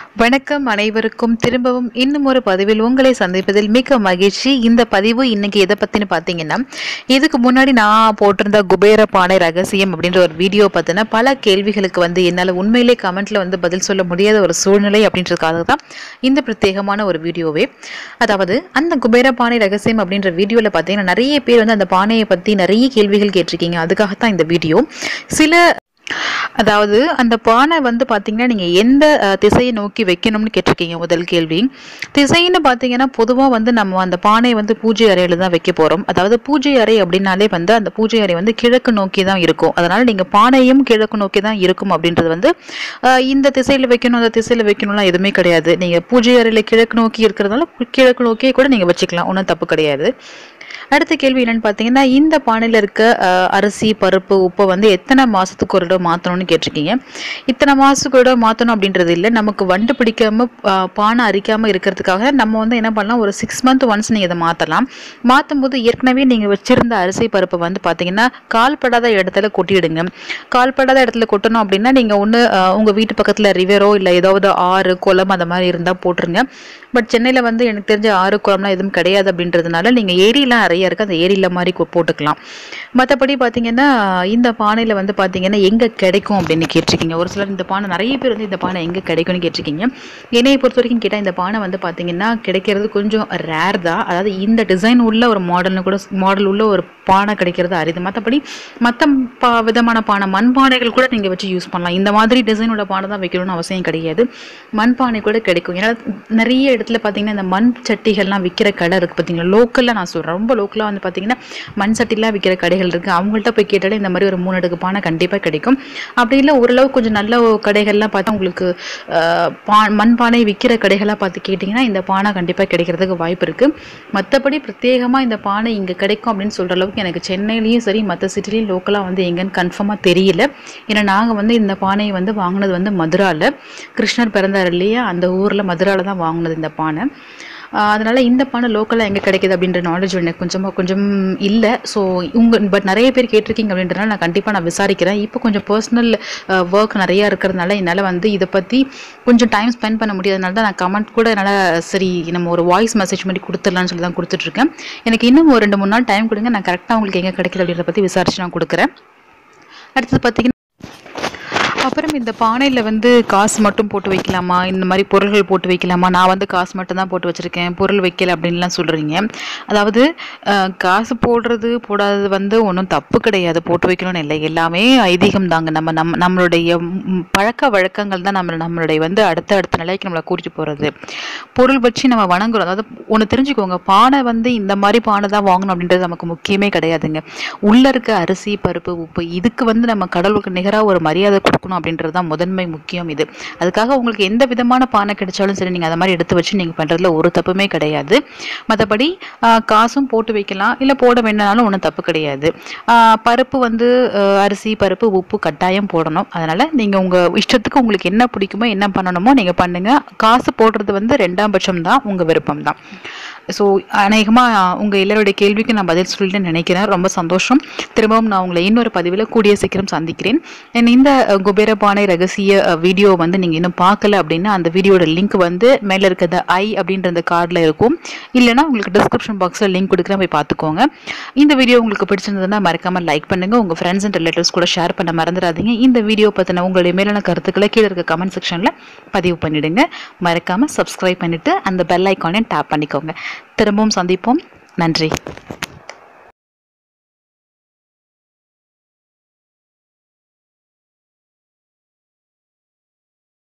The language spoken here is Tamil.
வணக்கம் அனைவருக்கும் திரும்பவும் இன்னும் ஒரு பதிவில் உங்களை சந்திப்பதில் மிக்க மகிழ்ச்சி இந்த பதிவு இன்னைக்கு எதை பத்தின்னு பார்த்தீங்கன்னா இதுக்கு முன்னாடி நான் போட்டிருந்த குபேர பானை ரகசியம் அப்படின்ற ஒரு வீடியோ பார்த்தினா பல கேள்விகளுக்கு வந்து என்னால் உண்மையிலே கமெண்ட்ல வந்து பதில் சொல்ல முடியாத ஒரு சூழ்நிலை அப்படின்றதுக்காக தான் இந்த பிரத்யேகமான ஒரு வீடியோவே அதாவது அந்த குபேர பானை ரகசியம் அப்படின்ற வீடியோவில் பார்த்தீங்கன்னா நிறைய பேர் வந்து அந்த பானையை பற்றி நிறைய கேள்விகள் கேட்டிருக்கீங்க அதுக்காகத்தான் இந்த வீடியோ சில அதாவது அந்த பானை வந்து பார்த்தீங்கன்னா நீங்கள் எந்த அஹ், திசையை நோக்கி வைக்கணும்னு கேட்டிருக்கீங்க முதல் கேள்வி திசைன்னு பார்த்தீங்கன்னா பொதுவாக வந்து நம்ம அந்த பானை வந்து பூஜை அறையில் தான் வைக்க போகிறோம் அதாவது பூஜை அறை அப்படின்னாலே வந்து அந்த பூஜை அறை வந்து கிழக்கு நோக்கி தான் இருக்கும் அதனால் நீங்கள் பானையும் கிழக்கு நோக்கி தான் இருக்கும் அப்படின்றது வந்து அஹ், இந்த திசையில் வைக்கணும் அந்த திசையில் வைக்கணும்லாம் எதுவுமே கிடையாது நீங்கள் பூஜை அறையில் கிழக்கு நோக்கி இருக்கிறதுனால கிழக்கு நோக்கியே கூட நீங்கள் வச்சுக்கலாம் ஒன்றும் தப்பு கிடையாது அடுத்த கேள்வி என்னன்னு பார்த்தீங்கன்னா இந்த பானையில் இருக்க அஹ், அரிசி பருப்பு உப்பை வந்து எத்தனை மாதத்துக்கு ஒரு தடவை மாற்றணும்னு கேட்டிருக்கீங்க இத்தனை மாதத்துக்கு ஒரு தடவை மாற்றணும் அப்படின்றது இல்லை நமக்கு வண்டு பிடிக்காம அஹ், பானை அரிக்காமல் இருக்கிறதுக்காக நம்ம வந்து என்ன பண்ணலாம் ஒரு சிக்ஸ் மந்த் ஒன்ஸ் நீங்கள் இதை மாற்றலாம் மாற்றும் போது ஏற்கனவே நீங்கள் வச்சிருந்த அரிசி பருப்பை வந்து பார்த்தீங்கன்னா கால்படாத இடத்துல கொட்டிடுங்க கால்படாத இடத்துல கொட்டணும் அப்படின்னா நீங்கள் ஒன்று உங்கள் வீட்டு பக்கத்தில் ரிவரோ இல்லை ஏதாவது ஆறு குளம் அந்த மாதிரி இருந்தால் போட்டுருங்க பட் சென்னையில் வந்து எனக்கு தெரிஞ்ச ஆறு குளம்லாம் எதுவும் கிடையாது அப்படின்றதுனால நீங்கள் ஏரியெலாம் நிறைய இருக்குது அந்த ஏரியில் மாதிரி கொ- போட்டுக்கலாம் மற்றபடி பார்த்தீங்கன்னா இந்த பானையில் வந்து பார்த்தீங்கன்னா எங்கே கிடைக்கும் அப்படின்னு கேட்டிருக்கீங்க ஒரு சிலர் இந்த பானை நிறைய பேர் வந்து இந்த பானை எங்கே கிடைக்கும்னு கேட்டிருக்கீங்க என்னையை பொறுத்த வரைக்கும் கேட்டால் இந்த பானை வந்து பார்த்தீங்கன்னா கிடைக்கிறது கொஞ்சம் ரேர் தான் அதாவது இந்த டிசைன் உள்ள ஒரு மாடல்னு கூட மாடல் உள்ள ஒரு பானை கிடைக்கிறது அரிது மற்றபடி மற்ற பா விதமான பானை மண் பானைகள் கூட நீங்கள் வச்சு யூஸ் பண்ணலாம் இந்த மாதிரி டிசைனோட பானை தான் வைக்கணும்னு அவசியம் கிடையாது மண் பானை கூட கிடைக்கும் ஏன்னா நிறைய இடத்துல பார்த்தீங்கன்னா இந்த மண் சட்டிகள்லாம் விற்கிற கடை இருக்குது பார்த்தீங்களா லோக்கலில் நான் சொல்கிறேன் ரொம்ப லோக்கலாக வந்து பார்த்தீங்கன்னா மண் சட்டிலாம் விற்கிற கடைகள் இருக்குது அவங்கள்ட்ட போய் கேட்டாலே இந்த மாதிரி ஒரு மூணு அடுக்கு பானை கண்டிப்பாக கிடைக்கும் அப்படி இல்லை ஓரளவு கொஞ்சம் நல்ல கடைகள்லாம் பார்த்தா உங்களுக்கு அஹ், பா மண் பானை விற்கிற கடைகளாக பார்த்து கேட்டிங்கன்னா இந்த பானை கண்டிப்பாக கிடைக்கிறதுக்கு வாய்ப்பு இருக்குது மற்றபடி பிரத்யேகமாக இந்த பானை இங்கே கிடைக்கும் அப்படின்னு சொல்கிற அளவுக்கு எனக்கு சென்னையிலையும் சரி மற்ற சிட்டிலையும் லோக்கலாக வந்து எங்கன்னு கன்ஃபார்மாக தெரியல ஏன்னா நாங்கள் வந்து இந்த பானையை வந்து வாங்கினது வந்து மதுராவில் கிருஷ்ணர் பிறந்தார் இல்லையா அந்த ஊரில் மதுராவில் தான் வாங்கினது இந்த பானை ஆஹ் அதனால இந்த பானை லோக்கலாக எங்கே கிடைக்குது அப்படின்ற நாலேஜ் எனக்கு கொஞ்சமாக கொஞ்சம் இல்லை ஸோ உங்கள் பட் நிறைய பேர் கேட்டிருக்கீங்க அப்படின்றனால நான் கண்டிப்பாக நான் விசாரிக்கிறேன் இப்போ கொஞ்சம் பர்சனல் ஒர்க் நிறையா இருக்கிறதுனால என்னால் வந்து இதை பற்றி கொஞ்சம் டைம் ஸ்பெண்ட் பண்ண முடியாதனால தான் நான் கமெண்ட் கூட என்னால் சரி நம்ம ஒரு வாய்ஸ் மெசேஜ் மாதிரி கொடுத்துடலாம்னு சொல்லி தான் கொடுத்துட்ருக்கேன் எனக்கு இன்னும் ஒரு ரெண்டு மூணு நாள் டைம் கொடுங்க நான் கரெக்டாக உங்களுக்கு எங்கே கிடைக்குது அப்படின்றத பற்றி விசாரிச்சு நான் கொடுக்குறேன் அடுத்தது பார்த்தீங்கன்னா அப்புறம் இந்த பானையில் வந்து காசு மட்டும் போட்டு வைக்கலாமா இந்த மாதிரி பொருள்கள் போட்டு வைக்கலாமா நான் வந்து காசு மட்டும் தான் போட்டு வச்சுருக்கேன் பொருள் வைக்கல அப்படின்லாம் சொல்கிறீங்க அதாவது அஹ், காசு போடுறது போடாதது வந்து ஒன்றும் தப்பு கிடையாது போட்டு வைக்கணும்னு இல்லை எல்லாமே ஐதீகம் தாங்க நம்ம நம்ம நம்மளுடைய ம், பழக்க வழக்கங்கள் தான் நம்ம நம்மளுடைய வந்து அடுத்த அடுத்த நிலைக்கு நம்மளை கூட்டிட்டு போகிறது பொருள் வச்சு நம்ம வணங்குறோம் அதாவது ஒன்று தெரிஞ்சுக்கோங்க பானை வந்து இந்த மாதிரி பானை தான் வாங்கணும் அப்படின்றது நமக்கு முக்கியமே கிடையாதுங்க உள்ளே இருக்க அரிசி பருப்பு உப்பு இதுக்கு வந்து நம்ம கடவுளுக்கு நிகராக ஒரு மரியாதை கொடுக்கணும் அப்படின்றது தான் முதன்மை முக்கியம் இது அதுக்காக உங்களுக்கு எந்த விதமான பானை கிடைச்சாலும் சரி நீங்கள் அதை மாதிரி எடுத்து வச்சு நீங்கள் பண்ணுறதுல ஒரு தப்புமே கிடையாது மற்றபடி காசும் போட்டு வைக்கலாம் இல்லை போட வேண்டாம்னாலும் ஒன்றும் தப்பு கிடையாது ஆஹ் பருப்பு வந்து ஆஹ் அரிசி பருப்பு உப்பு கட்டாயம் போடணும் அதனால் நீங்கள் உங்கள் இஷ்டத்துக்கு உங்களுக்கு என்ன பிடிக்குமோ என்ன பண்ணணுமோ நீங்கள் பண்ணுங்கள் காசு போடுறது வந்து ரெண்டாம் பட்சம் தான் உங்கள் விருப்பம் தான் ஸோ அநேகமாக உங்கள் எல்லாருடைய கேள்விக்கு நான் பதில் சொல்லிட்டு நினைக்கிறேன் ரொம்ப சந்தோஷம் திரும்பவும் நான் உங்களை இன்னொரு பதிவில் கூடிய சீக்கிரம் சந்திக்கிறேன் And இந்த அஹ், குபேர பானை ரகசிய வீடியோ வந்து நீங்கள் இன்னும் பார்க்கல அப்படின்னா அந்த வீடியோட லிங்க் வந்து மேலே இருக்கிற ஐ அப்படின்ற அந்த கார்டில் இருக்கும் இல்லைன்னா உங்களுக்கு டிஸ்கிரிப்ஷன் பாக்ஸில் லிங்க் கொடுக்குறேன் போய் பார்த்துக்கோங்க இந்த வீடியோ உங்களுக்கு பிடிச்சிருந்ததுன்னா மறக்காமல் லைக் பண்ணுங்கள் உங்கள் ஃப்ரெண்ட்ஸ் அண்ட் ரிலேட்டிவ்ஸ் கூட ஷேர் பண்ண மறந்துடாதீங்க இந்த வீடியோ பற்றின உங்களுடைய மேலான கருத்துக்களை கீழே இருக்க கமெண்ட் செக்ஷனில் பதிவு பண்ணிடுங்க மறக்காமல் சப்ஸ்கிரைப் பண்ணிவிட்டு அந்த பெல் ஐக்கானையும் டேப் பண்ணிக்கோங்க திரும்பவும் சந்திப்போம் நன்றி